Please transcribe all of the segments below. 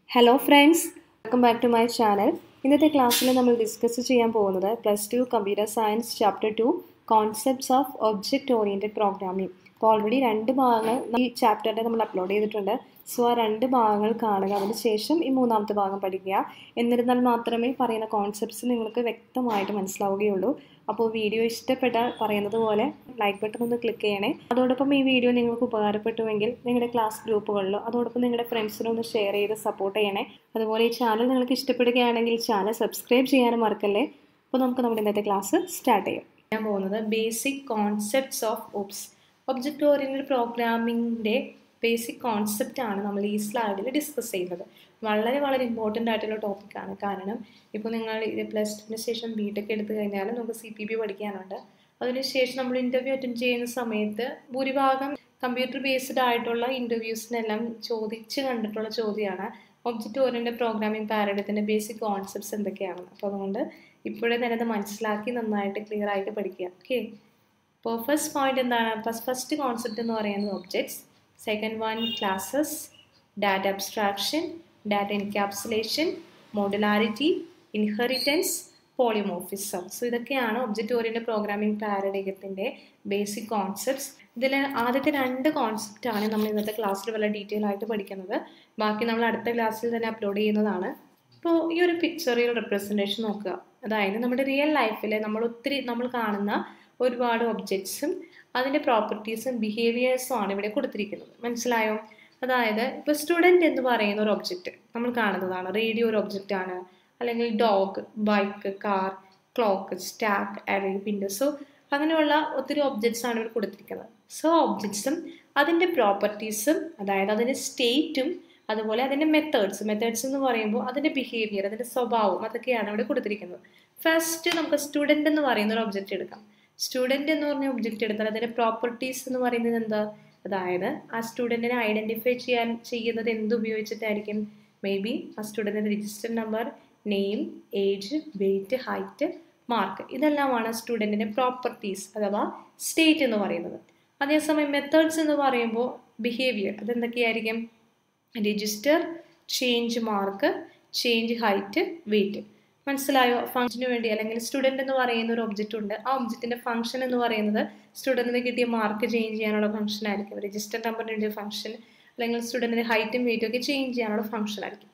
Hello friends welcome back to my channel ഇന്നത്തെ ക്ലാസ്സിൽ നമ്മൾ ഡിസ്കസ് ചെയ്യാൻ പോകുന്നത് plus two computer science chapter two concepts of object oriented programming അപ്പോൾ already രണ്ട് ഭാഗങ്ങൾ ഈ ചാപ്റ്ററിൻ്റെ നമ്മൾ അപ്ലോഡ് ചെയ്തിട്ടുണ്ട് സോ ആ രണ്ട് ഭാഗങ്ങൾ കാണുക അതിന് ശേഷം ഈ മൂന്നാമത്തെ ഭാഗം പഠിക്കുക എന്നിരുന്നാൽ മാത്രമേ പറയുന്ന കോൺസെപ്റ്റ്സ് നിങ്ങൾക്ക് വ്യക്തമായിട്ട് മനസ്സിലാവുകയുള്ളൂ അപ്പോൾ വീഡിയോ ഇഷ്ടപ്പെട്ടാൽ പറയുന്നത് പോലെ ലൈക്ക് ബട്ടൺ ഒന്ന് ക്ലിക്ക് ചെയ്യണേ അതോടൊപ്പം ഈ വീഡിയോ നിങ്ങൾക്ക് ഉപകാരപ്പെട്ടുവെങ്കിൽ നിങ്ങളുടെ ക്ലാസ് ഗ്രൂപ്പുകളിലോ അതോടൊപ്പം നിങ്ങളുടെ ഫ്രണ്ട്സിനും ഒന്ന് ഷെയർ ചെയ്ത് സപ്പോർട്ട് ചെയ്യണേ അതുപോലെ ഈ ചാനൽ നിങ്ങൾക്ക് ഇഷ്ടപ്പെടുകയാണെങ്കിൽ ചാനൽ സബ്സ്ക്രൈബ് ചെയ്യാനും മറക്കല്ലേ അപ്പോൾ നമുക്ക് നമ്മുടെ ഇന്നത്തെ ക്ലാസ് സ്റ്റാർട്ട് ചെയ്യാം ഞാൻ പോകുന്നത് basic concepts of OOPs object oriented പ്രോഗ്രാമിങ്ങിൻ്റെ ബേസിക് കോൺസെപ്റ്റ് ആണ് നമ്മൾ ഈ സ്ലൈഡിൽ ഡിസ്കസ് ചെയ്യുന്നത് വളരെ വളരെ ഇമ്പോർട്ടൻ്റ് ആയിട്ടുള്ള ടോപ്പിക്കാണ് കാരണം ഇപ്പോൾ നിങ്ങൾ ഇത് പ്ലസ് ടുവിന് ശേഷം ബി ടെക് എടുത്തു കഴിഞ്ഞാൽ നമുക്ക് സി പി ബി പഠിക്കാനുണ്ട് അതിനുശേഷം നമ്മൾ ഇൻ്റർവ്യൂ അറ്റൻഡ് ചെയ്യുന്ന സമയത്ത് ഭൂരിഭാഗം കമ്പ്യൂട്ടർ ബേസ്ഡ് ആയിട്ടുള്ള ഇൻ്റർവ്യൂസിനെല്ലാം ചോദിച്ച് കണ്ടിട്ടുള്ള ചോദ്യമാണ് ഒബ്ജക്റ്റ് ഓറിയൻറ്റഡ് പ്രോഗ്രാമിംഗ് പാരഡത്തിൻ്റെ ബേസിക് കോൺസെപ്റ്റ്സ് എന്തൊക്കെയാണെന്ന് അപ്പോൾ അതുകൊണ്ട് ഇപ്പോഴേ തന്നെ അത് മനസ്സിലാക്കി നന്നായിട്ട് ക്ലിയർ ആയിട്ട് പഠിക്കുക ഓക്കെ അപ്പോൾ ഫസ്റ്റ് പോയിന്റ് എന്താണ് ഫസ്റ്റ് കോൺസെപ്റ്റ് എന്ന് പറയുന്നത് objects second one classes data abstraction data encapsulation modularity inheritance polymorphism so ഇതൊക്കെയാണ് ഒബ്ജക്റ്റ് ഓറിയൻറ്റഡ് പ്രോഗ്രാമിംഗ് പാരഡൈഗത്തിൻ്റെ ബേസിക് കോൺസെപ്റ്റ്സ് ഇതിൽ ആദ്യത്തെ രണ്ട് കോൺസെപ്റ്റാണ് നമ്മൾ ഇന്നത്തെ ക്ലാസ്സിൽ വളരെ ഡീറ്റെയിൽ ആയിട്ട് പഠിക്കുന്നത് ബാക്കി നമ്മൾ അടുത്ത ക്ലാസ്സിൽ തന്നെ അപ്ലോഡ് ചെയ്യുന്നതാണ് ഇപ്പോൾ ഈ ഒരു പിക്ചറിൽ റെപ്രസെൻറ്റേഷൻ നോക്കുക അതായത് നമ്മുടെ റിയൽ ലൈഫിൽ നമ്മൾ ഒത്തിരി നമ്മൾ കാണുന്ന ഒരുപാട് ഒബ്ജക്ട്സും അതിൻ്റെ പ്രോപ്പർട്ടീസും ബിഹേവിയേഴ്സും ആണ് ഇവിടെ കൊടുത്തിരിക്കുന്നത് മനസ്സിലായോ അതായത് ഇപ്പോൾ സ്റ്റുഡൻറ്റ് എന്ന് പറയുന്ന ഒരു ഒബ്ജക്റ്റ് നമ്മൾ കാണുന്നതാണ് റേഡിയോ ഒരു ഒബ്ജക്റ്റ് ആണ് അല്ലെങ്കിൽ dog bike car clock stack array window so അങ്ങനെയുള്ള ഒത്തിരി ഒബ്ജക്ട്സ് ആണ് ഇവിടെ കൊടുത്തിരിക്കുന്നത് സോ ഒബ്ജക്ട്സും അതിൻ്റെ പ്രോപ്പർട്ടീസും അതായത് അതിൻ്റെ സ്റ്റേറ്റും അതുപോലെ അതിൻ്റെ മെത്തേഡ്സ് മെത്തേഡ്സ് എന്ന് പറയുമ്പോൾ അതിൻ്റെ ബിഹേവിയർ അതിൻ്റെ സ്വഭാവം അതൊക്കെയാണ് ഇവിടെ കൊടുത്തിരിക്കുന്നത് ഫസ്റ്റ് നമുക്ക് സ്റ്റുഡൻ്റ് എന്ന് പറയുന്ന ഒരു ഒബ്ജക്റ്റ് എടുക്കാം സ്റ്റുഡൻറ്റ് എന്ന് പറഞ്ഞ ഒബ്ജക്റ്റ് എടുത്താൽ അതിൻ്റെ പ്രോപ്പർട്ടീസ് എന്ന് പറയുന്നത് എന്താ അതായത് ആ സ്റ്റുഡൻറ്റിനെ ഐഡൻറ്റിഫൈ ചെയ്യാൻ ചെയ്യുന്നത് എന്ത് ഉപയോഗിച്ചിട്ടായിരിക്കും മേ ബി ആ സ്റ്റുഡൻറ്റിൻ്റെ register number name age weight height mark ഇതെല്ലാമാണ് സ്റ്റുഡൻറ്റിൻ്റെ പ്രോപ്പർട്ടീസ് അഥവാ സ്റ്റേറ്റ് എന്ന് പറയുന്നത് അതേസമയം മെത്തേഡ്സ് എന്ന് പറയുമ്പോൾ ബിഹേവിയർ അതെന്തൊക്കെയായിരിക്കും register change mark change height weight മനസ്സിലായോ ഫംഗ്ഷന് വേണ്ടി അല്ലെങ്കിൽ സ്റ്റുഡൻറ്റ് എന്ന് പറയുന്ന ഒരു ഒബ്ജക്റ്റ് ഉണ്ട് ആ ഒബ്ജക്റ്റിൻ്റെ ഫംഗ്ഷൻ എന്ന് പറയുന്നത് സ്റ്റുഡൻറ്റിന് കിട്ടിയ മാർക്ക് ചേഞ്ച് ചെയ്യാനുള്ള ഫംഗ്ഷൻ ആയിരിക്കും രജിസ്റ്റർ നമ്പറിൻ്റെ ഫംഗ്ഷൻ അല്ലെങ്കിൽ സ്റ്റുഡൻറ്റിൻ്റെ ഹൈറ്റും വെയിറ്റും ഒക്കെ ചേഞ്ച് ചെയ്യാനുള്ള ഫംഗ്ഷൻ ആയിരിക്കും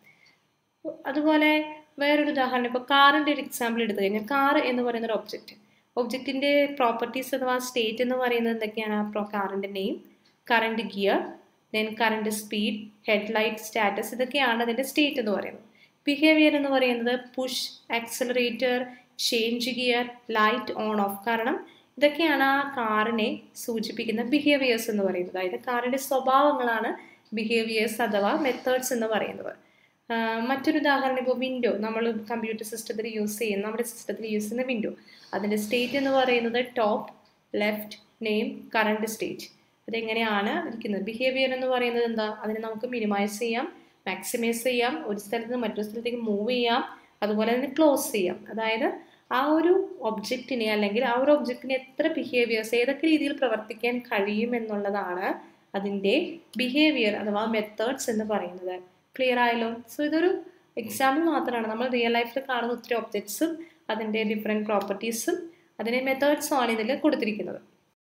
അതുപോലെ വേറൊരു ഉദാഹരണം ഇപ്പോൾ കാറിൻ്റെ ഒരു എക്സാമ്പിൾ എടുത്തു കഴിഞ്ഞാൽ കാർ എന്ന് പറയുന്ന ഒരു ഒബ്ജക്റ്റ് ഒബ്ജക്റ്റിൻ്റെ പ്രോപ്പർട്ടീസ് അഥവാ സ്റ്റേറ്റ് എന്ന് പറയുന്നത് എന്തൊക്കെയാണ് ആ കാറിൻ്റെ name current gear then current speed headlight status ഇതൊക്കെയാണ് അതിൻ്റെ സ്റ്റേറ്റ് എന്ന് പറയുന്നത് ബിഹേവിയർ എന്ന് പറയുന്നത് push accelerator change gear light on off കാരണം ഇതൊക്കെയാണ് ആ കാറിനെ സൂചിപ്പിക്കുന്ന ബിഹേവിയേഴ്സ് എന്ന് പറയുന്നത് അതായത് കാറിൻ്റെ സ്വഭാവങ്ങളാണ് ബിഹേവിയേഴ്സ് അഥവാ മെത്തേഡ്സ് എന്ന് പറയുന്നത് മറ്റൊരു ഉദാഹരണം ഇപ്പോൾ വിൻഡോ നമ്മൾ കമ്പ്യൂട്ടർ സിസ്റ്റത്തിൽ യൂസ് ചെയ്യുന്ന നമ്മുടെ സിസ്റ്റത്തിൽ യൂസ് ചെയ്യുന്ന വിൻഡോ അതിൻ്റെ സ്റ്റേറ്റ് എന്ന് പറയുന്നത് top left name current state അതെങ്ങനെയാണ് ഇരിക്കുന്നത് ബിഹേവിയർ എന്ന് പറയുന്നത് എന്താ അതിനെ നമുക്ക് മിനിമൈസ് ചെയ്യാം മാക്സിമൈസ് ചെയ്യാം ഒരു സ്ഥലത്ത് നിന്ന് മറ്റൊരു സ്ഥലത്തേക്ക് മൂവ് ചെയ്യാം അതുപോലെ തന്നെ ക്ലോസ് ചെയ്യാം അതായത് ആ ഒരു ഒബ്ജക്റ്റിനെ അല്ലെങ്കിൽ ആ ഒരു ഒബ്ജക്റ്റിന് എത്ര ബിഹേവിയേഴ്സ് ഏതൊക്കെ രീതിയിൽ പ്രവർത്തിക്കാൻ കഴിയും എന്നുള്ളതാണ് അതിൻ്റെ ബിഹേവിയർ അഥവാ മെത്തേഡ്സ് എന്ന് പറയുന്നത് ക്ലിയർ ആയല്ലോ സോ ഇതൊരു എക്സാമ്പിൾ മാത്രമാണ് നമ്മൾ റിയൽ ലൈഫിൽ കാണുന്ന ഒത്തിരി ഒബ്ജക്ട്സും അതിൻ്റെ ഡിഫറെൻറ്റ് പ്രോപ്പർട്ടീസും അതിൻ്റെ മെത്തേഡ്സും ആണ് ഇതിൽ കൊടുത്തിരിക്കുന്നത്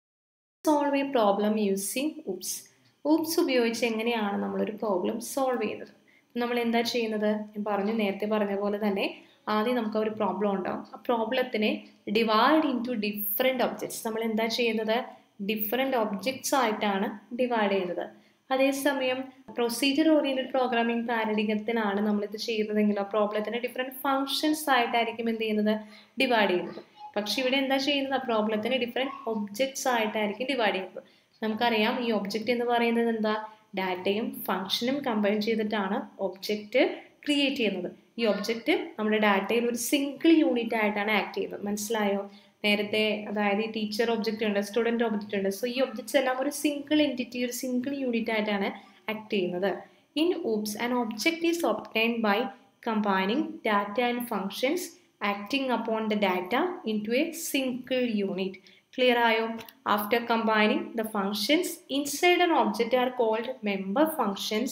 solve a problem using OOPs OOPs ഉപയോഗിച്ച് എങ്ങനെയാണ് നമ്മളൊരു പ്രോബ്ലം സോൾവ് ചെയ്യുന്നത് നമ്മൾ എന്താ ചെയ്യുന്നത് ഞാൻ പറഞ്ഞു നേരത്തെ പറഞ്ഞ പോലെ തന്നെ ആദ്യം നമുക്ക് ഒരു പ്രോബ്ലം ഉണ്ടാവും ആ പ്രോബ്ലത്തിനെ divide into different objects നമ്മൾ എന്താ ചെയ്യുന്നത് ഡിഫറെൻറ്റ് ഒബ്ജക്ട്സ് ആയിട്ടാണ് ഡിവൈഡ് ചെയ്യുന്നത് അതേസമയം പ്രൊസീജിയർ ഓറിയൻറ്റഡ് പ്രോഗ്രാമിംഗ് പാരഡിഗത്തിനാണ് നമ്മളിത് ചെയ്യുന്നതെങ്കിൽ ആ പ്രോബ്ലത്തിന് ഡിഫറെൻറ്റ് ഫങ്ഷൻസ് ആയിട്ടായിരിക്കും എന്ത് ചെയ്യുന്നത് ഡിവൈഡ് ചെയ്യുന്നത് പക്ഷെ ഇവിടെ എന്താ ചെയ്യുന്നത് ആ പ്രോബ്ലത്തിന് ഡിഫറെൻറ്റ് ഒബ്ജക്ട്സ് ആയിട്ടായിരിക്കും ഡിവൈഡ് ചെയ്യുന്നത് നമുക്കറിയാം ഈ ഒബ്ജക്റ്റ് എന്ന് പറയുന്നത് എന്താ ഡാറ്റയും ഫങ്ഷനും കമ്പൈൻ ചെയ്തിട്ടാണ് ഒബ്ജക്റ്റ് ക്രിയേറ്റ് ചെയ്യുന്നത് ഈ ഒബ്ജക്റ്റ് നമ്മുടെ ഡാറ്റയിൽ ഒരു സിംഗിൾ യൂണിറ്റ് ആയിട്ടാണ് ആക്ട് ചെയ്യുന്നത് മനസ്സിലായോ നേരത്തെ അതായത് ഈ ടീച്ചർ ഒബ്ജക്റ്റ് ഉണ്ട് സ്റ്റുഡൻറ്റ് ഒബ്ജക്റ്റ് ഉണ്ട് സോ ഈ ഒബ്ജക്ട്സ് എല്ലാം ഒരു സിംഗിൾ എൻറ്റിറ്റി ഒരു സിംഗിൾ യൂണിറ്റ് ആയിട്ടാണ് ആക്ട് ചെയ്യുന്നത് in OOPs an object is obtained by combining data and functions acting upon the data into a single unit clear ആയോ after combining the functions inside an object are called member functions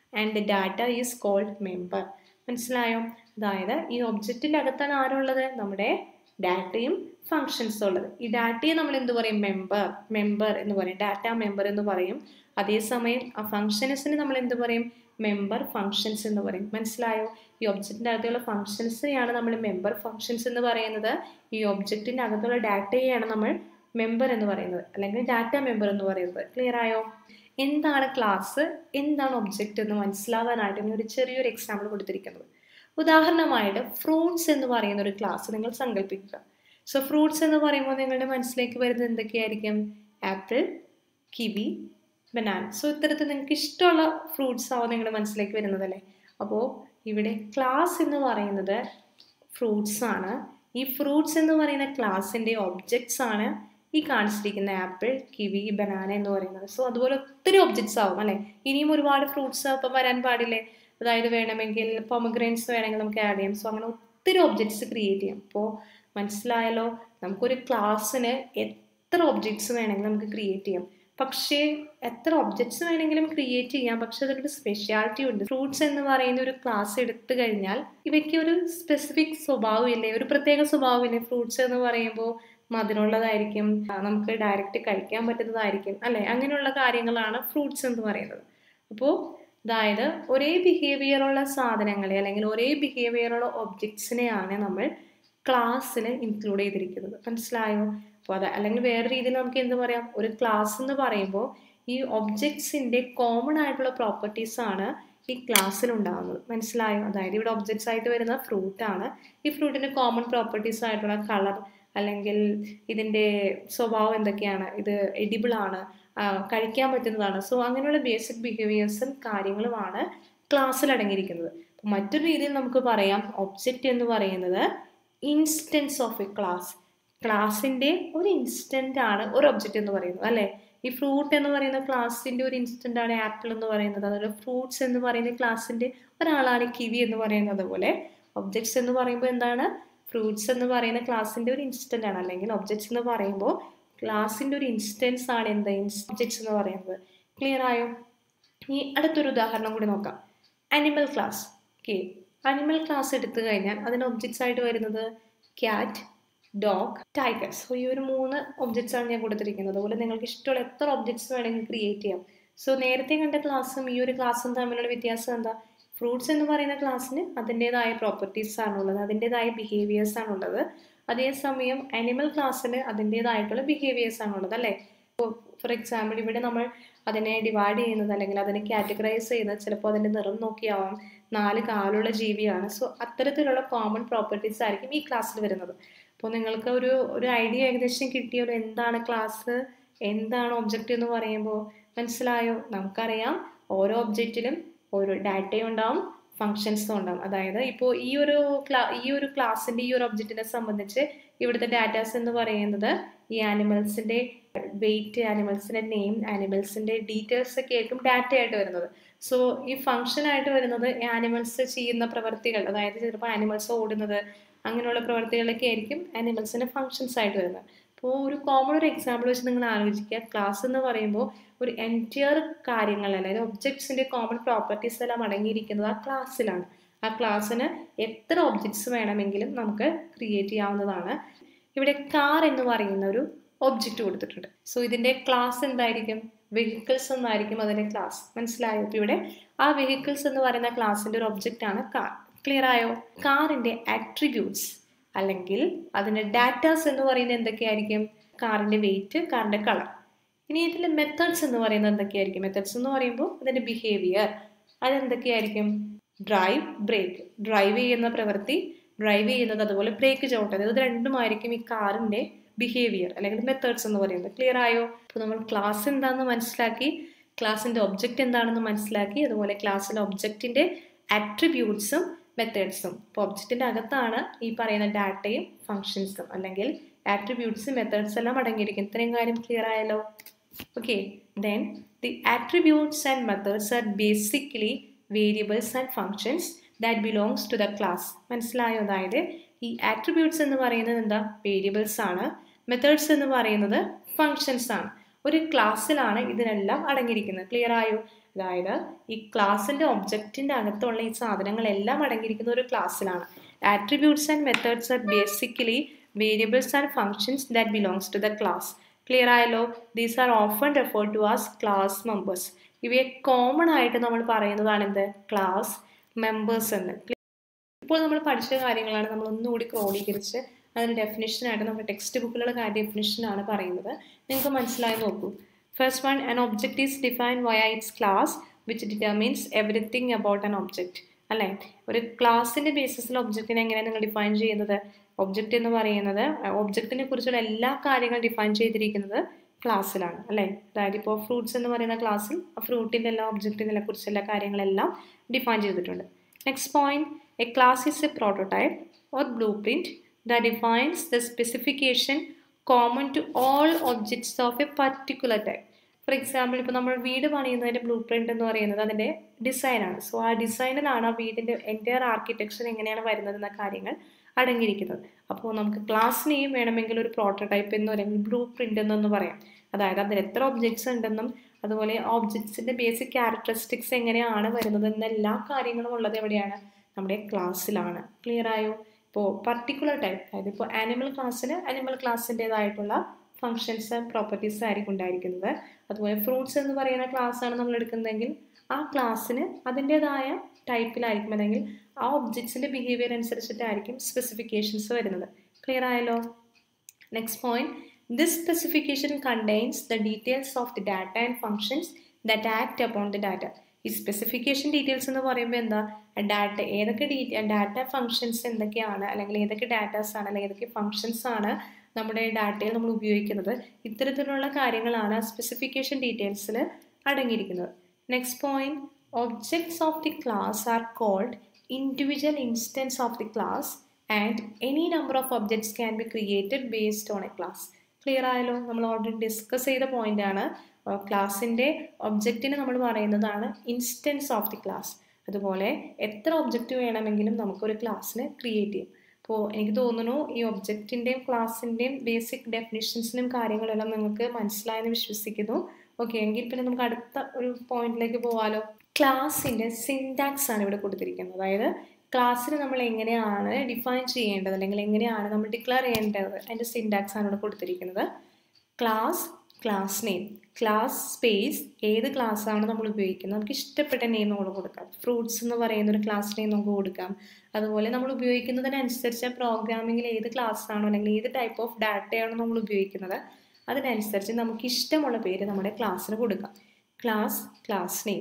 and the data is called member മനസ്സിലായോ അതായത് ഈ ഒബ്ജക്റ്റിൻ്റെ അകത്താണ് ആരുള്ളത് നമ്മുടെ ഡാറ്റയും ഫങ്ഷൻസും ഉള്ളത് ഈ ഡാറ്റയെ നമ്മൾ എന്ത് പറയും മെമ്പർ മെമ്പർ എന്ന് പറയും ഡാറ്റ മെമ്പർ എന്ന് പറയും അതേസമയം ആ ഫങ്ഷൻസിന് നമ്മൾ എന്ത് പറയും മെമ്പർ ഫങ്ഷൻസ് എന്ന് പറയും മനസ്സിലായോ ഈ ഒബ്ജക്റ്റിൻ്റെ അകത്തുള്ള ഫങ്ഷൻസിനെയാണ് നമ്മൾ മെമ്പർ ഫങ്ഷൻസ് എന്ന് പറയുന്നത് ഈ ഒബ്ജക്റ്റിൻ്റെ അകത്തുള്ള ഡാറ്റയെയാണ് നമ്മൾ മെമ്പർ എന്ന് പറയുന്നത് അല്ലെങ്കിൽ ഡാറ്റ മെമ്പർ എന്ന് പറയുന്നത് ക്ലിയർ ആയോ എന്താണ് ക്ലാസ് എന്താണ് ഒബ്ജക്റ്റ് എന്ന് മനസ്സിലാവാനായിട്ട് ഞാൻ ഒരു ചെറിയൊരു എക്സാമ്പിൾ കൊടുത്തിരിക്കുന്നത് ഉദാഹരണമായിട്ട് ഫ്രൂട്ട്സ് എന്ന് പറയുന്ന ഒരു ക്ലാസ് നിങ്ങൾ സങ്കല്പിക്കുക സോ ഫ്രൂട്ട്സ് എന്ന് പറയുമ്പോൾ നിങ്ങളുടെ മനസ്സിലേക്ക് വരുന്നത് എന്തൊക്കെയായിരിക്കും ആപ്പിൾ കിവി ബനാന സോ ഇത്തരത്തിൽ നിങ്ങൾക്ക് ഇഷ്ടമുള്ള ഫ്രൂട്ട്സ് ആവും നിങ്ങളുടെ മനസ്സിലേക്ക് വരുന്നതല്ലേ അപ്പോൾ ഇവിടെ ക്ലാസ് എന്ന് പറയുന്നത് ഫ്രൂട്ട്സ് ആണ് ഈ ഫ്രൂട്ട്സ് എന്ന് പറയുന്ന ക്ലാസ്സിൻ്റെ ഒബ്ജക്ട്സ് ആണ് ഈ കാണിച്ചിരിക്കുന്ന ആപ്പിൾ കിവി ബനാന എന്ന് പറയുന്നത് സോ അതുപോലെ ഒത്തിരി ഒബ്ജക്ട്സ് ആവും അല്ലേ ഇനിയും ഒരുപാട് ഫ്രൂട്ട്സ് അപ്പം വരാൻ പാടില്ലേ അതായത് വേണമെങ്കിൽ പൊമഗ്രൈൻസ് വേണമെങ്കിൽ നമുക്ക് ആഡ് ചെയ്യാം സോ അങ്ങനെ ഒത്തിരി ഒബ്ജക്ട്സ് ക്രിയേറ്റ് ചെയ്യാം അപ്പോൾ മനസ്സിലായല്ലോ നമുക്കൊരു ക്ലാസ്സിന് എത്ര ഒബ്ജക്ട്സ് വേണമെങ്കിലും നമുക്ക് ക്രിയേറ്റ് ചെയ്യാം പക്ഷേ എത്ര ഒബ്ജക്ട്സ് വേണമെങ്കിലും ക്രിയേറ്റ് ചെയ്യാം പക്ഷെ അതിലൊരു സ്പെഷ്യാലിറ്റി ഉണ്ട് ഫ്രൂട്ട്സ് എന്ന് പറയുന്ന ഒരു ക്ലാസ് എടുത്തു കഴിഞ്ഞാൽ ഇവയ്ക്ക് ഒരു സ്പെസിഫിക് സ്വഭാവമില്ലേ ഒരു പ്രത്യേക സ്വഭാവമില്ലേ ഫ്രൂട്ട്സ് എന്ന് പറയുമ്പോൾ മധുരമുള്ളതായിരിക്കും നമുക്ക് ഡയറക്റ്റ് കഴിക്കാൻ പറ്റുന്നതായിരിക്കും അല്ലേ അങ്ങനെയുള്ള കാര്യങ്ങളാണ് ഫ്രൂട്ട്സ് എന്ന് പറയുന്നത് അപ്പോൾ അതായത് ഒരേ ബിഹേവിയറുള്ള സാധനങ്ങളെ അല്ലെങ്കിൽ ഒരേ ബിഹേവിയറുള്ള ഒബ്ജക്ട്സിനെയാണ് നമ്മൾ ക്ലാസ്സിൽ ഇൻക്ലൂഡ് ചെയ്തിരിക്കുന്നത് മനസ്സിലായോ അപ്പോൾ അത് അല്ലെങ്കിൽ വേറെ രീതിയിൽ നമുക്ക് എന്ത് പറയാം ഒരു ക്ലാസ് എന്ന് പറയുമ്പോൾ ഈ ഒബ്ജക്ട്സിൻ്റെ കോമൺ ആയിട്ടുള്ള പ്രോപ്പർട്ടീസ് ആണ് ഈ ക്ലാസ്സിൽ ഉണ്ടാകുന്നത് മനസ്സിലായോ അതായത് ഇവിടെ ഒബ്ജക്ട്സ് ആയിട്ട് വരുന്ന ഫ്രൂട്ടാണ് ഈ ഫ്രൂട്ടിൻ്റെ കോമൺ പ്രോപ്പർട്ടീസ് ആയിട്ടുള്ള കളർ അല്ലെങ്കിൽ ഇതിൻ്റെ സ്വഭാവം എന്തൊക്കെയാണ് ഇത് എഡിബിൾ ആണ് കഴിക്കാൻ പറ്റുന്നതാണ് സോ അങ്ങനെയുള്ള ബേസിക് ബിഹേവിയേഴ്സും കാര്യങ്ങളുമാണ് ക്ലാസ്സിൽ അടങ്ങിയിരിക്കുന്നത് മറ്റൊരു രീതിയിൽ നമുക്ക് പറയാം ഒബ്ജക്റ്റ് എന്ന് പറയുന്നത് ഇൻസ്റ്റൻസ് ഓഫ് എ ക്ലാസ് ക്ലാസ്സിൻ്റെ ഒരു ഇൻസ്റ്റൻ്റ് ആണ് ഒരു ഒബ്ജക്റ്റ് എന്ന് പറയുന്നത് അല്ലേ ഈ ഫ്രൂട്ട് എന്ന് പറയുന്ന ക്ലാസ്സിൻ്റെ ഒരു ഇൻസ്റ്റൻ്റ് ആണ് ആപ്പിൾ എന്ന് പറയുന്നത് അതുപോലെ ഫ്രൂട്ട്സ് എന്ന് പറയുന്ന ക്ലാസ്സിൻ്റെ ഒരാളാണ് കിവി എന്ന് പറയുന്നത് പോലെ ഒബ്ജക്ട്സ് എന്ന് പറയുമ്പോൾ എന്താണ് ഫ്രൂട്ട്സ് എന്ന് പറയുന്ന ക്ലാസ്സിൻ്റെ ഒരു ഇൻസ്റ്റൻ്റ് ആണ് അല്ലെങ്കിൽ ഒബ്ജക്ട്സ് എന്ന് പറയുമ്പോൾ ക്ലാസ്സിൻ്റെ ഒരു ഇൻസ്റ്റൻസ് ആണ് എന്ത് ഒബ്ജക്ട്സ് എന്ന് പറയുന്നത് ക്ലിയർ ആയോ ഈ അടുത്തൊരു ഉദാഹരണം കൂടി നോക്കാം animal class okay animal class എടുത്തു കഴിഞ്ഞാൽ അതിന് ഒബ്ജക്ട്സ് ആയിട്ട് വരുന്നത് ക്യാറ്റ് ഡോഗ് ടൈഗർ സോ ഈ ഒരു മൂന്ന് ഒബ്ജക്ട്സ് ആണ് ഞാൻ കൊടുത്തിരിക്കുന്നത് അതുപോലെ നിങ്ങൾക്ക് ഇഷ്ടമുള്ള എത്ര ഒബ്ജക്ട്സ് വേണമെങ്കിൽ ക്രിയേറ്റ് ചെയ്യാം സോ നേരത്തെ കണ്ട ക്ലാസ്സും ഈ ഒരു ക്ലാസ്സും തമ്മിലുള്ള വ്യത്യാസം എന്താ ഫ്രൂട്ട്സ് എന്ന് പറയുന്ന ക്ലാസ്സിന് അതിൻ്റെതായ പ്രോപ്പർട്ടീസ് ആണുള്ളത് അതിൻ്റെതായ ബിഹേവിയേഴ്സ് ആണുള്ളത് അതേസമയം അനിമൽ ക്ലാസ്സിന് അതിൻ്റെതായിട്ടുള്ള ബിഹേവിയേഴ്സ് ആണുള്ളത് അല്ലേ ഫോർ എക്സാമ്പിൾ ഇവിടെ നമ്മൾ അതിനെ ഡിവൈഡ് ചെയ്യുന്നത് അല്ലെങ്കിൽ അതിനെ കാറ്റഗറൈസ് ചെയ്യുന്നത് ചിലപ്പോൾ അതിൻ്റെ നിറം നോക്കിയാവാം നാല് കാലുള്ള ജീവിയാണ് സോ അത്തരത്തിലുള്ള കോമൺ പ്രോപ്പർട്ടീസ് ആയിരിക്കും ഈ ക്ലാസ്സിൽ വരുന്നത് അപ്പോൾ നിങ്ങൾക്ക് ഒരു ഒരു ഐഡിയ ഏകദേശം കിട്ടിയല്ലോ എന്താണ് ക്ലാസ് എന്താണ് ഒബ്ജക്റ്റ് എന്ന് പറയുമ്പോൾ മനസ്സിലായോ നമുക്കറിയാം ഓരോ ഒബ്ജക്റ്റിലും ഓരോ ഡാറ്റയും ഉണ്ടാവും ഫങ്ഷൻസും ഉണ്ടാവും അതായത് ഇപ്പോൾ ഈ ഒരു ക്ലാ ഈ ഒരു ക്ലാസ്സിൻ്റെ ഈ ഒരു ഒബ്ജക്റ്റിനെ സംബന്ധിച്ച് ഇവിടുത്തെ ഡാറ്റാസ് എന്ന് പറയുന്നത് ഈ ആനിമൽസിൻ്റെ വെയിറ്റ് ആനിമൽസിൻ്റെ നെയിം ആനിമൽസിൻ്റെ ഡീറ്റെയിൽസ് ഒക്കെ ആയിരിക്കും ഡാറ്റ ആയിട്ട് വരുന്നത് സോ ഈ ഫങ്ഷൻ ആയിട്ട് വരുന്നത് ആനിമൽസ് ചെയ്യുന്ന പ്രവർത്തികൾ അതായത് ചിലപ്പോൾ ആനിമൽസ് ഓടുന്നത് അങ്ങനെയുള്ള പ്രവർത്തികളൊക്കെ ആയിരിക്കും ആനിമൽസിൻ്റെ ഫങ്ഷൻസ് ആയിട്ട് വരുന്നത് അപ്പോൾ ഒരു കോമൺ ഒരു എക്സാമ്പിൾ വെച്ച് നിങ്ങൾ ആലോചിക്കുക ക്ലാസ് എന്ന് പറയുമ്പോൾ ഒരു എൻറ്റിയർ കാര്യങ്ങൾ അതായത് ഒബ്ജക്ട്സിൻ്റെ കോമൺ പ്രോപ്പർട്ടീസ് എല്ലാം അടങ്ങിയിരിക്കുന്നത് ആ ക്ലാസ്സിലാണ് ആ ക്ലാസ്സിന് എത്ര ഒബ്ജക്ട്സ് വേണമെങ്കിലും നമുക്ക് ക്രിയേറ്റ് ചെയ്യാവുന്നതാണ് ഇവിടെ കാർ എന്ന് പറയുന്ന ഒരു ഒബ്ജക്റ്റ് കൊടുത്തിട്ടുണ്ട് സോ ഇതിൻ്റെ ക്ലാസ് എന്തായിരിക്കും വെഹിക്കിൾസ് എന്നായിരിക്കും അതിൻ്റെ ക്ലാസ് മനസ്സിലായോ ഇപ്പോൾ ഇവിടെ ആ വെഹിക്കിൾസ് എന്ന് പറയുന്ന ക്ലാസ്സിൻ്റെ ഒരു ഒബ്ജക്റ്റ് ആണ് കാർ ക്ലിയർ ആയോ കാറിൻ്റെ ആട്രിബ്യൂട്ട്സ് അല്ലെങ്കിൽ അതിൻ്റെ ഡാറ്റാസ് എന്ന് പറയുന്നത് എന്തൊക്കെയായിരിക്കും കാറിൻ്റെ വെയിറ്റ് കാറിൻ്റെ കളർ ഇനി ഇതിൽ മെത്തേഡ്സ് എന്ന് പറയുന്നത് എന്തൊക്കെയായിരിക്കും മെത്തേഡ്സ് എന്ന് പറയുമ്പോൾ അതിൻ്റെ ബിഹേവിയർ അതെന്തൊക്കെയായിരിക്കും ഡ്രൈവ് ബ്രേക്ക് ഡ്രൈവ് ചെയ്യുന്ന പ്രവൃത്തി ഡ്രൈവ് ചെയ്യുന്നത് അതുപോലെ ബ്രേക്ക് ചവിട്ടുന്നത് ഇത് രണ്ടുമായിരിക്കും ഈ കാറിൻ്റെ ബിഹേവിയർ അല്ലെങ്കിൽ മെത്തേഡ്സ് എന്ന് പറയുന്നത് ക്ലിയർ ആയോ അപ്പോൾ നമ്മൾ ക്ലാസ് എന്താണെന്ന് മനസ്സിലാക്കി ക്ലാസ്സിൻ്റെ ഒബ്ജക്റ്റ് എന്താണെന്ന് മനസ്സിലാക്കി അതുപോലെ ക്ലാസ്സിലെ ഒബ്ജക്റ്റിൻ്റെ ആട്രിബ്യൂട്ട്സും മെത്തേഡ്സും ഇപ്പോൾ ഒബ്ജക്റ്റിൻ്റെ അകത്താണ് ഈ പറയുന്ന ഡാറ്റയും ഫങ്ഷൻസും അല്ലെങ്കിൽ ആട്രിബ്യൂട്ട്സ് മെത്തേഡ്സ് എല്ലാം അടങ്ങിയിരിക്കും ഇത്രയും കാര്യം ക്ലിയർ ആയല്ലോ okay then the attributes and methods are basically variables and functions that belongs to the class മനസ്സിലായോ അതായത് ഈ ആട്രിബ്യൂട്ട്സ് എന്ന് പറയുന്നത് എന്താ വേരിയബിൾസ് ആണ് മെത്തേഡ്സ് എന്ന് പറയുന്നത് ഫങ്ഷൻസ് ആണ് ഒരു ക്ലാസ്സിലാണ് ഇതിനെല്ലാം അടങ്ങിയിരിക്കുന്നത് ക്ലിയർ ആയോ അതായത് ഈ ക്ലാസ്സിൻ്റെ ഒബ്ജക്റ്റിൻ്റെ അകത്തുള്ള ഈ സാധനങ്ങളെല്ലാം അടങ്ങിയിരിക്കുന്ന ഒരു ക്ലാസ്സിലാണ് attributes and methods are basically variables and functions that belongs to the class clear ആയല്ലോ these are often refer to as class members ഇവയെ കോമൺ ആയിട്ട് നമ്മൾ പറയുന്നതാണ് എന്ത് ക്ലാസ് മെമ്പേഴ്സ് എന്ന് ഇപ്പോൾ നമ്മൾ പഠിച്ച കാര്യങ്ങളാണ് നമ്മൾ ഒന്നുകൂടി ക്രോഡീകരിച്ച് അതിന് ഡെഫിനിഷനായിട്ട് നമ്മുടെ ടെക്സ്റ്റ് ബുക്കിലുള്ള കാര്യം ഡെഫിനിഷനാണ് പറയുന്നത് നിങ്ങൾക്ക് മനസ്സിലായി നോക്കൂ first one an object is define via its class which determines everything about an object അല്ലേ ഒരു ക്ലാസിൻ്റെ ബേസിസിൽ ഒബ്ജക്റ്റിനെ എങ്ങനെയാണ് നിങ്ങൾ ഡിഫൈൻ ചെയ്യുന്നത് ഒബ്ജക്റ്റ് എന്ന് പറയുന്നത് ഒബ്ജക്റ്റിനെ കുറിച്ചുള്ള എല്ലാ കാര്യങ്ങളും ഡിഫൈൻ ചെയ്തിരിക്കുന്നത് ക്ലാസ്സിലാണ് അല്ലേ അതായത് ഇപ്പോൾ ഫ്രൂട്ട്സ് എന്ന് പറയുന്ന ക്ലാസ്സിൽ ആ ഫ്രൂട്ടിൻ്റെ എല്ലാ ഒബ്ജക്റ്റിനെ കുറിച്ചുള്ള കാര്യങ്ങളെല്ലാം ഡിഫൈൻ ചെയ്തിട്ടുണ്ട് next point a class is a prototype or blueprint that defines the specification common to all objects of a particular type. For example ഇപ്പോൾ നമ്മൾ വീട് പണിയുന്നതിൻ്റെ ബ്ലൂ പ്രിൻ്റ് എന്ന് പറയുന്നത് അതിൻ്റെ ഡിസൈനാണ് സോ ആ ഡിസൈനിലാണ് ആ വീടിൻ്റെ എൻറ്റയർ ആർക്കിടെക്ചർ എങ്ങനെയാണ് വരുന്നത് എന്ന കാര്യങ്ങൾ അടങ്ങിയിരിക്കുന്നത് അപ്പോൾ നമുക്ക് ക്ലാസ് നെയിം വേണമെങ്കിൽ ഒരു പ്രോട്ടോടൈപ്പ് എന്ന് അല്ലെങ്കിൽ ബ്ലൂ പ്രിൻ്റ് എന്നൊന്ന് പറയാം അതായത് അതിൽ എത്ര ഒബ്ജക്ട്സ് ഉണ്ടെന്നും അതുപോലെ ഒബ്ജക്ട്സിൻ്റെ ബേസിക് ക്യാരക്ടറിസ്റ്റിക്സ് എങ്ങനെയാണ് വരുന്നത് എന്ന എല്ലാ കാര്യങ്ങളും ഉള്ളത് എവിടെയാണ് നമ്മുടെ ക്ലാസ്സിലാണ് ക്ലിയർ ആയോ ഇപ്പോൾ പർട്ടിക്കുലർ ടൈപ്പ് അതായത് ഇപ്പോൾ ആനിമൽ ക്ലാസ്സിന് ആനിമൽ ക്ലാസ്സിൻ്റെതായിട്ടുള്ള ഫങ്ഷൻസ് ആൻഡ് പ്രോപ്പർട്ടീസ് ആയിരിക്കും ഉണ്ടായിരിക്കുന്നത് അതുപോലെ ഫ്രൂട്ട്സ് എന്ന് പറയുന്ന ക്ലാസ്സാണ് നമ്മൾ എടുക്കുന്നതെങ്കിൽ ആ ക്ലാസ്സിന് അതിൻ്റെതായ ടൈപ്പിലായിരിക്കും അല്ലെങ്കിൽ ആ ഒബ്ജക്ട്സിൻ്റെ ബിഹേവിയർ അനുസരിച്ചിട്ടായിരിക്കും സ്പെസിഫിക്കേഷൻസ് വരുന്നത് ക്ലിയർ ആയല്ലോ next point this specification contains the details of the data and functions that act upon the data ഈ സ്പെസിഫിക്കേഷൻ ഡീറ്റെയിൽസ് എന്ന് പറയുമ്പോൾ എന്താ ഡാറ്റ ഏതൊക്കെ ഡീറ്റെയിൽ ഡാറ്റ ഫങ്ഷൻസ് എന്തൊക്കെയാണ് അല്ലെങ്കിൽ ഏതൊക്കെ ഡാറ്റാസ് ആണ് അല്ലെങ്കിൽ ഏതൊക്കെ ഫങ്ഷൻസ് ആണ് നമ്മുടെ ഡാറ്റയിൽ നമ്മൾ ഉപയോഗിക്കുന്നത് ഇത്തരത്തിലുള്ള കാര്യങ്ങളാണ് സ്പെസിഫിക്കേഷൻ ഡീറ്റെയിൽസിൽ അടങ്ങിയിരിക്കുന്നത് next point objects of the class are called individual instance of the class and any number of objects can be created based on a class clear ആയല്ലോ നമ്മൾ ഓൾറെഡി ഡിസ്കസ് ചെയ്ത പോയിന്റാണ് ക്ലാസ്സിൻ്റെ ഒബ്ജക്റ്റിന് നമ്മൾ പറയുന്നതാണ് ഇൻസ്റ്റൻസ് ഓഫ് ദി ക്ലാസ് അതുപോലെ എത്ര object വേണമെങ്കിലും നമുക്കൊരു ക്ലാസ്സിന് ക്രിയേറ്റ് ചെയ്യാം അപ്പോൾ എനിക്ക് തോന്നുന്നു ഈ ഒബ്ജക്റ്റിൻ്റെയും ക്ലാസ്സിൻ്റെയും ബേസിക് ഡെഫിനിഷൻസിനും കാര്യങ്ങളെല്ലാം നിങ്ങൾക്ക് മനസ്സിലായെന്ന് വിശ്വസിക്കുന്നു ഓക്കെ എങ്കിൽ പിന്നെ നമുക്ക് അടുത്ത ഒരു പോയിന്റിലേക്ക് പോകാമല്ലോ ക്ലാസ്സിൻ്റെ സിൻടാക്സ് ആണ് ഇവിടെ കൊടുത്തിരിക്കുന്നത് അതായത് ക്ലാസ്സിന് നമ്മൾ എങ്ങനെയാണ് ഡിഫൈൻ ചെയ്യേണ്ടത് അല്ലെങ്കിൽ എങ്ങനെയാണ് നമ്മൾ ഡിക്ലെയർ ചെയ്യേണ്ടത് അതിൻ്റെ സിൻടാക്സ് ആണ് ഇവിടെ കൊടുത്തിരിക്കുന്നത് class class name class space ഏത് ക്ലാസ്സാണ് നമ്മൾ ഉപയോഗിക്കുന്നത് നമുക്ക് ഇഷ്ടപ്പെട്ട നെയിം നമ്മൾ കൊടുക്കാം ഫ്രൂട്ട്സ് എന്ന് പറയുന്ന ഒരു ക്ലാസ് നെയിം നമുക്ക് കൊടുക്കാം അതുപോലെ നമ്മൾ ഉപയോഗിക്കുന്നതിനനുസരിച്ച് പ്രോഗ്രാമിങ്ങിൽ ഏത് ക്ലാസ്സാണോ അല്ലെങ്കിൽ ഏത് ടൈപ്പ് ഓഫ് ഡാറ്റയാണോ നമ്മൾ ഉപയോഗിക്കുന്നത് അതിനനുസരിച്ച് നമുക്ക് ഇഷ്ടമുള്ള പേര് നമ്മുടെ ക്ലാസ്സിന് കൊടുക്കാം class class name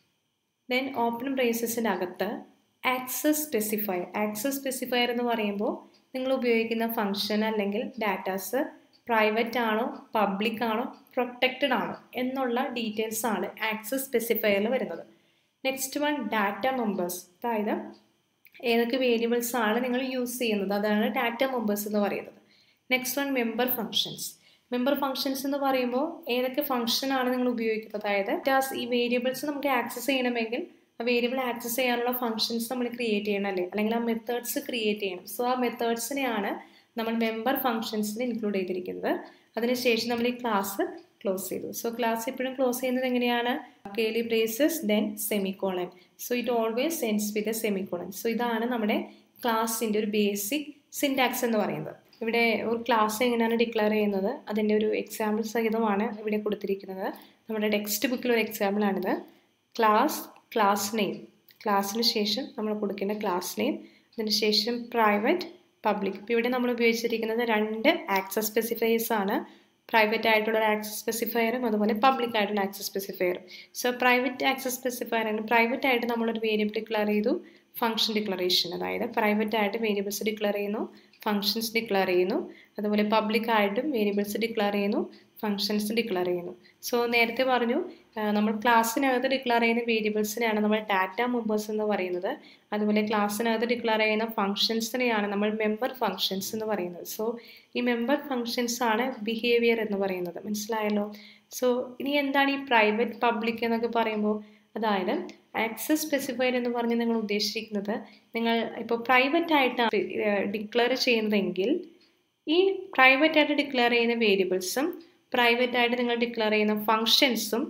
then open ബ്രേസസിൻ്റെ അകത്ത് ആക്സസ് സ്പെസിഫയർ ആക്സസ് സ്പെസിഫയർ എന്ന് പറയുമ്പോൾ നിങ്ങൾ ഉപയോഗിക്കുന്ന ഫങ്ഷൻ അല്ലെങ്കിൽ ഡാറ്റാസ് പ്രൈവറ്റ് ആണോ പബ്ലിക് ആണോ പ്രൊട്ടക്റ്റഡ് ആണോ എന്നുള്ള ഡീറ്റെയിൽസ് ആണ് ആക്സസ് സ്പെസിഫയറിൽ വരുന്നത് നെക്സ്റ്റ് വൺ ഡാറ്റ മെമ്പേഴ്സ് അതായത് ഏതൊക്കെ വേരിയബിൾസ് ആണ് നിങ്ങൾ യൂസ് ചെയ്യുന്നത് അതാണ് ഡാറ്റ മെമ്പേഴ്സ് എന്ന് പറയുന്നത് next one member functions member functions എന്ന് പറയുമ്പോൾ ഏതൊക്കെ ഫങ്ഷൻ ആണ് നിങ്ങൾ ഉപയോഗിക്കുന്നത് അതായത് ടാസ് ഈ വേരിയബിൾസ് നമുക്ക് ആക്സസ് ചെയ്യണമെങ്കിൽ ആ വേരിയബിൾ ആക്സസ് ചെയ്യാനുള്ള ഫങ്ഷൻസ് നമ്മൾ ക്രിയേറ്റ് ചെയ്യണം അല്ലേ അല്ലെങ്കിൽ ആ മെത്തേഡ്സ് ക്രിയേറ്റ് ചെയ്യണം സോ ആ മെത്തേഡ്സിനെയാണ് നമ്മൾ മെമ്പർ ഫങ്ഷൻസിൽ ഇൻക്ലൂഡ് ചെയ്തിരിക്കുന്നത് അതിനുശേഷം നമ്മൾ ഈ ക്ലാസ് ക്ലോസ് ചെയ്തു സോ ക്ലാസ് എപ്പോഴും ക്ലോസ് ചെയ്യുന്നത് എങ്ങനെയാണ് curly braces then semicolon so it always സെൻസ് വിത്ത് എ സെമിക്കോളൻ സോ ഇതാണ് നമ്മുടെ ക്ലാസ്സിൻ്റെ ഒരു ബേസിക് സിൻടാക്സ് എന്ന് പറയുന്നത് ഇവിടെ ഒരു ക്ലാസ് എങ്ങനെയാണ് ഡിക്ലെയർ ചെയ്യുന്നത് അതിൻ്റെ ഒരു എക്സാമ്പിൾ സഹിതമാണ് ഇവിടെ കൊടുത്തിരിക്കുന്നത് നമ്മുടെ ടെക്സ്റ്റ് ബുക്കിൽ ഒരു എക്സാമ്പിളാണിത് ക്ലാസ് ക്ലാസ് നെയിം ക്ലാസ്സിന് ശേഷം നമ്മൾ കൊടുക്കേണ്ട ക്ലാസ് നെയിം അതിന് ശേഷം പ്രൈവറ്റ് പബ്ലിക് ഇപ്പോൾ ഇവിടെ നമ്മൾ ഉപയോഗിച്ചിരിക്കുന്നത് രണ്ട് ആക്സസ് സ്പെസിഫയേഴ്സ് ആണ് പ്രൈവറ്റ് ആയിട്ടുള്ള ഒരു ആക്സസ് സ്പെസിഫയറും അതുപോലെ പബ്ലിക് ആയിട്ടുള്ള ആക്സസ് സ്പെസിഫയറും സോ പ്രൈവറ്റ് ആക്സസ് സ്പെസിഫയർ ആണ് പ്രൈവറ്റ് ആയിട്ട് നമ്മളൊരു വേരിയബിൾ ഡിക്ലെയർ ചെയ്തു ഫംഗ്ഷൻ ഡിക്ലറേഷൻ അതായത് പ്രൈവറ്റ് ആയിട്ട് വേരിയബിൾസ് ഡിക്ലെയർ ചെയ്യുന്നു ഫങ്ഷൻസ് ഡിക്ലെയർ ചെയ്യുന്നു അതുപോലെ പബ്ലിക് ആയിട്ടും വേരിയബിൾസ് ഡിക്ലെയർ ചെയ്യുന്നു ഫങ്ഷൻസ് ഡിക്ലെയർ ചെയ്യുന്നു സോ നേരത്തെ പറഞ്ഞു നമ്മൾ ക്ലാസ്സിനകത്ത് ഡിക്ലെയർ ചെയ്യുന്ന വേരിയബിൾസിനെയാണ് നമ്മൾ ഡാറ്റ മെമ്പേഴ്സ് എന്ന് പറയുന്നത് അതുപോലെ ക്ലാസ്സിനകത്ത് ഡിക്ലെയർ ചെയ്യുന്ന ഫങ്ഷൻസിനെയാണ് നമ്മൾ മെമ്പർ ഫങ്ഷൻസ് എന്ന് പറയുന്നത് സോ ഈ മെമ്പർ ഫങ്ഷൻസ് ആണ് ബിഹേവിയർ എന്ന് പറയുന്നത് മനസ്സിലായല്ലോ സോ ഇനി എന്താണ് ഈ പ്രൈവറ്റ് പബ്ലിക് എന്നൊക്കെ പറയുമ്പോൾ അതായത് ആക്സസ് സ്പെസിഫൈഡ് എന്ന് പറഞ്ഞ് നിങ്ങൾ ഉദ്ദേശിക്കുന്നത് നിങ്ങൾ ഇപ്പോൾ പ്രൈവറ്റ് ആയിട്ടാണ് ഡിക്ലെയർ ചെയ്യുന്നതെങ്കിൽ ഈ പ്രൈവറ്റ് ആയിട്ട് ഡിക്ലെയർ ചെയ്യുന്ന വേരിയബിൾസും പ്രൈവറ്റ് ആയിട്ട് നിങ്ങൾ ഡിക്ലെയർ ചെയ്യുന്ന ഫങ്ഷൻസും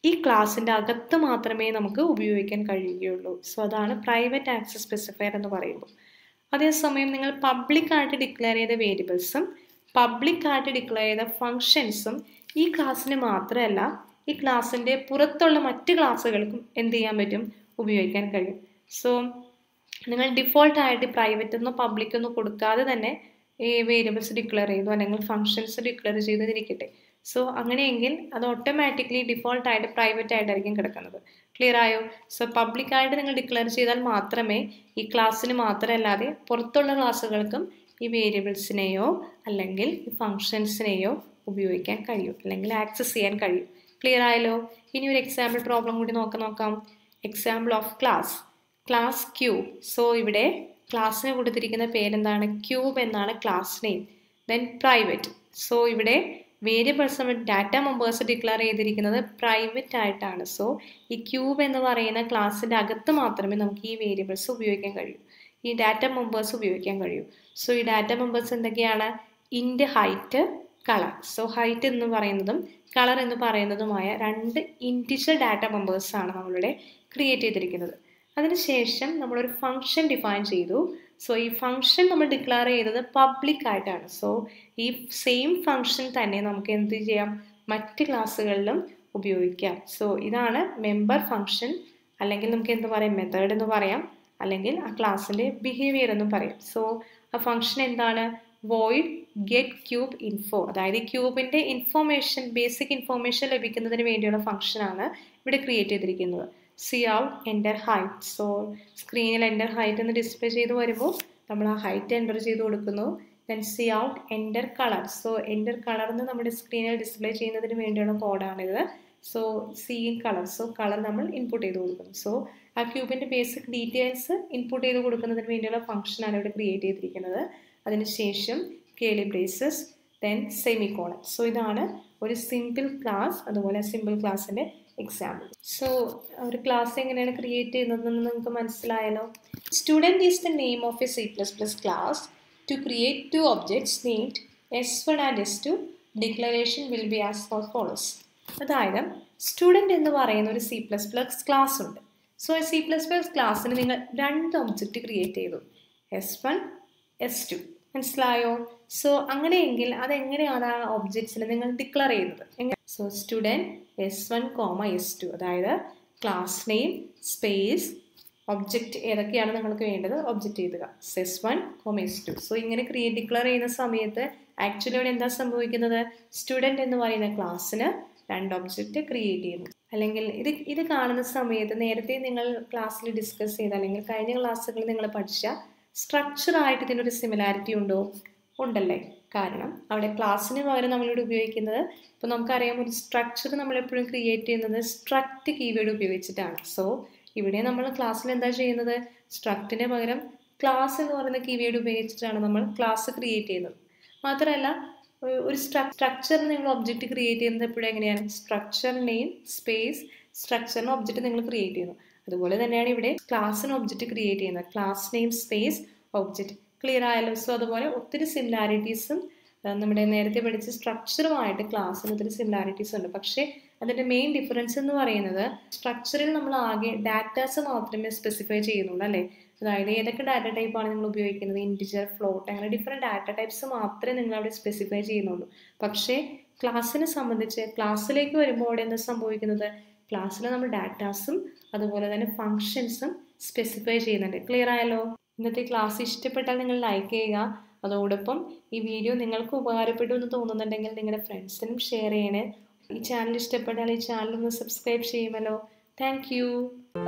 ഈ ക്ലാസ്സിൻ്റെ അകത്ത് മാത്രമേ നമുക്ക് ഉപയോഗിക്കാൻ കഴിയുകയുള്ളൂ സോ അതാണ് പ്രൈവറ്റ് ആക്സസ് സ്പെസിഫയർ എന്ന് പറയുമ്പോൾ അതേസമയം നിങ്ങൾ പബ്ലിക്കായിട്ട് ഡിക്ലെയർ ചെയ്ത വേരിയബിൾസും പബ്ലിക്കായിട്ട് ഡിക്ലെയർ ചെയ്ത ഫങ്ഷൻസും ഈ ക്ലാസ്സിന് മാത്രമല്ല ഈ ക്ലാസ്സിൻ്റെ പുറത്തുള്ള മറ്റ് ക്ലാസ്സുകൾക്കും എന്ത് ചെയ്യാൻ പറ്റും ഉപയോഗിക്കാൻ കഴിയും സോ നിങ്ങൾ ഡിഫോൾട്ടായിട്ട് പ്രൈവറ്റ് എന്നോ പബ്ലിക് എന്നോ കൊടുക്കാതെ തന്നെ ഈ വേരിയബിൾസ് ഡിക്ലെയർ ചെയ്തു അല്ലെങ്കിൽ ഫങ്ഷൻസ് ഡിക്ലെയർ ചെയ്തിരിക്കട്ടെ സോ അങ്ങനെയെങ്കിൽ അത് ഓട്ടോമാറ്റിക്കലി ഡിഫോൾട്ടായിട്ട് പ്രൈവറ്റ് ആയിട്ടായിരിക്കും കിടക്കുന്നത് ക്ലിയർ ആയോ സോ പബ്ലിക്കായിട്ട് നിങ്ങൾ ഡിക്ലെയർ ചെയ്താൽ മാത്രമേ ഈ ക്ലാസ്സിന് മാത്രമല്ലാതെ പുറത്തുള്ള ക്ലാസ്സുകൾക്കും ഈ വേരിയബിൾസിനെയോ അല്ലെങ്കിൽ ഈ ഫങ്ഷൻസിനെയോ ഉപയോഗിക്കാൻ കഴിയും അല്ലെങ്കിൽ ആക്സസ് ചെയ്യാൻ കഴിയും ക്ലിയർ ആയല്ലോ ഇനി ഒരു എക്സാമ്പിൾ പ്രോബ്ലം കൂടി നോക്കാം നോക്കാം example of class class cube so ഇവിടെ ക്ലാസ്സിന് കൊടുത്തിരിക്കുന്ന പേരെന്താണ് ക്യൂബ് എന്നാണ് class name then private so ഇവിടെ വേരിയബിൾസ് നമ്മൾ ഡാറ്റ മെമ്പേഴ്സ് ഡിക്ലെയർ ചെയ്തിരിക്കുന്നത് പ്രൈവറ്റ് ആയിട്ടാണ് സോ ഈ ക്യൂബ് എന്ന് പറയുന്ന ക്ലാസ്സിൻ്റെ അകത്ത് മാത്രമേ നമുക്ക് ഈ വേരിയബിൾസ് ഉപയോഗിക്കാൻ കഴിയൂ ഈ ഡാറ്റ മെമ്പേഴ്സ് ഉപയോഗിക്കാൻ കഴിയൂ സോ ഈ ഡാറ്റ മെമ്പേഴ്സ് എന്തൊക്കെയാണ് ഇൻഡ് ഹൈറ്റ് കളർ സോ ഹൈറ്റ് എന്ന് പറയുന്നതും കളർ എന്ന് പറയുന്നതുമായ രണ്ട് ഇൻറ്റിജർ ഡാറ്റ മെമ്പേഴ്സാണ് നമ്മളിവിടെ ക്രിയേറ്റ് ചെയ്തിരിക്കുന്നത് അതിനുശേഷം നമ്മളൊരു ഫംഗ്ഷൻ ഡിഫൈൻ ചെയ്തു സോ ഈ ഫംഗ്ഷൻ നമ്മൾ ഡിക്ലെയർ ചെയ്തത് പബ്ലിക് ആയിട്ടാണ് സോ ഈ സെയിം ഫംഗ്ഷൻ തന്നെ നമുക്ക് എന്ത് ചെയ്യാം മറ്റ് ക്ലാസ്സുകളിലും ഉപയോഗിക്കാം സോ ഇതാണ് മെമ്പർ ഫംഗ്ഷൻ അല്ലെങ്കിൽ നമുക്ക് എന്ത് പറയാം മെത്തേഡ് എന്ന് പറയാം അല്ലെങ്കിൽ ആ ക്ലാസ്സിൻ്റെ ബിഹേവിയർ എന്നും പറയാം സോ ആ ഫംഗ്ഷൻ എന്താണ് വോയിഡ് ഗെറ്റ് ക്യൂബ് ഇൻഫോ അതായത് ഈ ക്യൂബിൻ്റെ ഇൻഫോർമേഷൻ ബേസിക് ഇൻഫോർമേഷൻ ലഭിക്കുന്നതിന് വേണ്ടിയുള്ള ഫംഗ്ഷനാണ് ഇവിടെ ക്രിയേറ്റ് ചെയ്തിരിക്കുന്നത് C out enter height so സ്ക്രീനിൽ എൻ്റർ ഹൈറ്റ് എന്ന് ഡിസ്പ്ലേ ചെയ്ത് വരുമ്പോൾ നമ്മൾ ആ ഹൈറ്റ് എൻ്റർ ചെയ്ത് കൊടുക്കുന്നു then C out enter colour so enter colour എന്ന് നമ്മുടെ സ്ക്രീനിൽ ഡിസ്പ്ലേ ചെയ്യുന്നതിന് വേണ്ടിയുള്ള കോഡാണിത് so C in colour so colour നമ്മൾ ഇൻപുട്ട് ചെയ്ത് കൊടുക്കുന്നു സോ ആ ക്യൂബിൻ്റെ ബേസിക് ഡീറ്റെയിൽസ് ഇൻപുട്ട് ചെയ്ത് കൊടുക്കുന്നതിന് വേണ്ടിയുള്ള ഫംഗ്ഷനാണ് ഇവിടെ ക്രിയേറ്റ് ചെയ്തിരിക്കുന്നത് അതിനുശേഷം curly braces then semicolon so ഇതാണ് ഒരു സിമ്പിൾ ക്ലാസ് അതുപോലെ സിമ്പിൾ ക്ലാസ്സിൻ്റെ എക്സാമ്പിൾ സോ ഒരു ക്ലാസ് എങ്ങനെയാണ് ക്രിയേറ്റ് ചെയ്യുന്നതെന്ന് നിങ്ങൾക്ക് മനസ്സിലായല്ലോ student is the name of a C plus plus class to create two objects named S one and S two declaration will be as for follows അതായത് student എന്ന് പറയുന്ന ഒരു C plus plus class ഉണ്ട് so C plus plus ക്ലാസ്സിന് നിങ്ങൾ രണ്ട് object create ചെയ്തു S one S two മനസ്സിലായോ സോ അങ്ങനെയെങ്കിൽ അതെങ്ങനെയാണ് ആ ഒബ്ജക്ട്സിനെ നിങ്ങൾ ഡിക്ലെയർ ചെയ്യുന്നത് എങ്ങനെ so student S one comma S two അതായത് ക്ലാസ് നെയിം സ്പേസ് ഒബ്ജക്റ്റ് ഏതൊക്കെയാണ് നിങ്ങൾക്ക് വേണ്ടത് ഒബ്ജക്റ്റ് എഴുതുക S one comma S two so ഇങ്ങനെ ക്രിയേറ്റ് ഡിക്ലെയർ ചെയ്യുന്ന സമയത്ത് ആക്ച്വലി ഇവിടെ എന്താ സംഭവിക്കുന്നത് സ്റ്റുഡൻറ്റ് എന്ന് പറയുന്ന ക്ലാസ്സിന് രണ്ട് ഒബ്ജക്റ്റ് ക്രിയേറ്റ് ചെയ്യുന്നു അല്ലെങ്കിൽ ഇത് ഇത് കാണുന്ന സമയത്ത് നേരത്തെ നിങ്ങൾ ക്ലാസ്സിൽ ഡിസ്കസ് ചെയ്ത അല്ലെങ്കിൽ കഴിഞ്ഞ ക്ലാസ്സുകളിൽ നിങ്ങൾ പഠിച്ച സ്ട്രക്ചറായിട്ട് ഇതിനൊരു സിമിലാരിറ്റി ഉണ്ടോ ഉണ്ടല്ലേ കാരണം അവിടെ ക്ലാസ്സിന് പകരം നമ്മളിവിടെ ഉപയോഗിക്കുന്നത് ഇപ്പോൾ നമുക്കറിയാം ഒരു സ്ട്രക്ചർ നമ്മളെപ്പോഴും ക്രിയേറ്റ് ചെയ്യുന്നത് സ്ട്രക്റ്റ് കീവേഡ് ഉപയോഗിച്ചിട്ടാണ് സോ ഇവിടെ നമ്മൾ ക്ലാസ്സിൽ എന്താ ചെയ്യുന്നത് സ്ട്രക്റ്റിന് പകരം ക്ലാസ് എന്ന് പറയുന്ന കീവേഡ് ഉപയോഗിച്ചിട്ടാണ് നമ്മൾ ക്ലാസ് ക്രിയേറ്റ് ചെയ്യുന്നത് മാത്രമല്ല ഒരു സ്ട്രക്ചറിന് നിങ്ങൾ ഒബ്ജക്റ്റ് ക്രിയേറ്റ് ചെയ്യുന്നത് എപ്പോഴും എങ്ങനെയാണ് സ്ട്രക്ചർ നെയിം സ്പേസ് സ്ട്രക്ചറിന് ഒബ്ജക്റ്റ് നിങ്ങൾ ക്രിയേറ്റ് ചെയ്യുന്നു അതുപോലെ തന്നെയാണ് ഇവിടെ ക്ലാസ്സിന് ഒബ്ജക്റ്റ് ക്രിയേറ്റ് ചെയ്യുന്നത് class name space object clear ആയല്ലോ സോ അതുപോലെ ഒത്തിരി സിമിലാരിറ്റീസും നമ്മുടെ നേരത്തെ പഠിച്ച സ്ട്രക്ചറുമായിട്ട് ക്ലാസ്സിന് ഒത്തിരി സിമിലാരിറ്റീസ് ഉണ്ട് പക്ഷേ അതിൻ്റെ മെയിൻ ഡിഫറൻസ് എന്ന് പറയുന്നത് സ്ട്രക്ചറിൽ നമ്മൾ ആകെ ഡാറ്റാസ് മാത്രമേ സ്പെസിഫൈ ചെയ്യുന്നുള്ളൂ അല്ലേ അതായത് ഏതൊക്കെ ഡാറ്റ ടൈപ്പാണ് നിങ്ങൾ ഉപയോഗിക്കുന്നത് ഇൻറ്റിജർ ഫ്ലോട്ട് അങ്ങനെ ഡിഫറെൻറ്റ് ഡാറ്റ ടൈപ്സ് മാത്രമേ നിങ്ങൾ അവിടെ സ്പെസിഫൈ ചെയ്യുന്നുള്ളൂ പക്ഷേ ക്ലാസ്സിനെ സംബന്ധിച്ച് ക്ലാസ്സിലേക്ക് വരുമ്പോൾ അവിടെ എന്താ സംഭവിക്കുന്നത് ക്ലാസ്സിൽ നമ്മൾ ഡാറ്റാസും അതുപോലെ തന്നെ ഫങ്ഷൻസും സ്പെസിഫൈ ചെയ്യുന്നുണ്ട് ക്ലിയർ ആയല്ലോ ഇന്നത്തെ ക്ലാസ് ഇഷ്ടപ്പെട്ടാൽ നിങ്ങൾ ലൈക്ക് ചെയ്യുക അതോടൊപ്പം ഈ വീഡിയോ നിങ്ങൾക്ക് ഉപകാരപ്പെട്ടു എന്ന് തോന്നുന്നുണ്ടെങ്കിൽ നിങ്ങളുടെ ഫ്രണ്ട്സിനും ഷെയർ ചെയ്യണേ ഈ ചാനൽ ഇഷ്ടപ്പെട്ടാൽ ഈ ചാനൽ ഒന്ന് സബ്സ്ക്രൈബ് ചെയ്യുമല്ലോ താങ്ക്